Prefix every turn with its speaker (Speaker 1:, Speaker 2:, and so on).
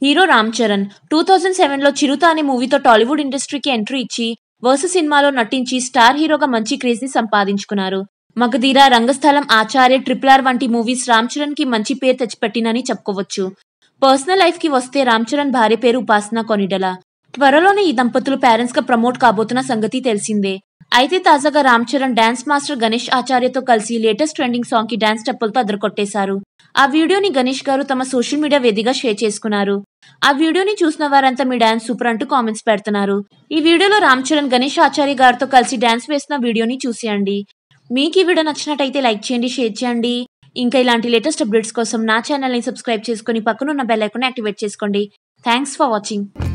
Speaker 1: hero Ram Charan two thousand సెవెన్లో చిరుత అనే మూవీతో టాలీవుడ్ ఇండస్ట్రీకి ఎంట్రీ ఇచ్చి వర్స సినిమాలో నటించి స్టార్ హీరోగా మంచి క్రేజ్ ని సంపాదించుకున్నారు మగధీర రంగస్థలం ఆచార్య ట్రిపుల్ ఆర్ వంటి మూవీస్ రామ్ చరణ్ కి మంచి పేరు తెచ్చిపెట్టినని చెప్పుకోవచ్చు పర్సనల్ లైఫ్ కి వస్తే రామ్ చరణ్ భార్య పేరు ఉపాసన కొనిడల త్వరలోనే ఈ దంపతులు పేరెంట్స్ గా ప్రమోట్ కాబోతున్న సంగతి తెలిసిందే అయితే తాజాగా రామ్ చరణ్ డాన్స్ మాస్టర్ గణేష్ ఆచార్యతో కలిసి లేటెస్ట్ ట్రెండింగ్ సాంగ్ కి డాన్స్ స్టెప్పులతో అదరకొట్టేశారు ఆ వీడియోని గణేష్ గారు తమ సోషల్ మీడియా వేదికగా షేర్ చేసుకున్నారు ఆ వీడియోని చూసిన వారంతా మీ డాన్స్ సూపర్ అంటూ కామెంట్స్ పెడుతున్నారు ఈ వీడియోలో రామ్ చరణ్ గణేష్ ఆచార్య గారితో కలిసి డాన్స్ వేసిన వీడియోని చూసేయండి మీకు ఈ వీడియో నచ్చినట్టయితే లైక్ చేయండి షేర్ చేయండి ఇంకా ఇలాంటి లేటెస్ట్ అప్డేట్స్ కోసం నా ఛానల్ని సబ్స్క్రైబ్ చేసుకొని పక్కనున్న బెల్ ఐకాన్ యాక్టివేట్ చేసుకోండి థ్యాంక్స్ ఫర్ వాచింగ్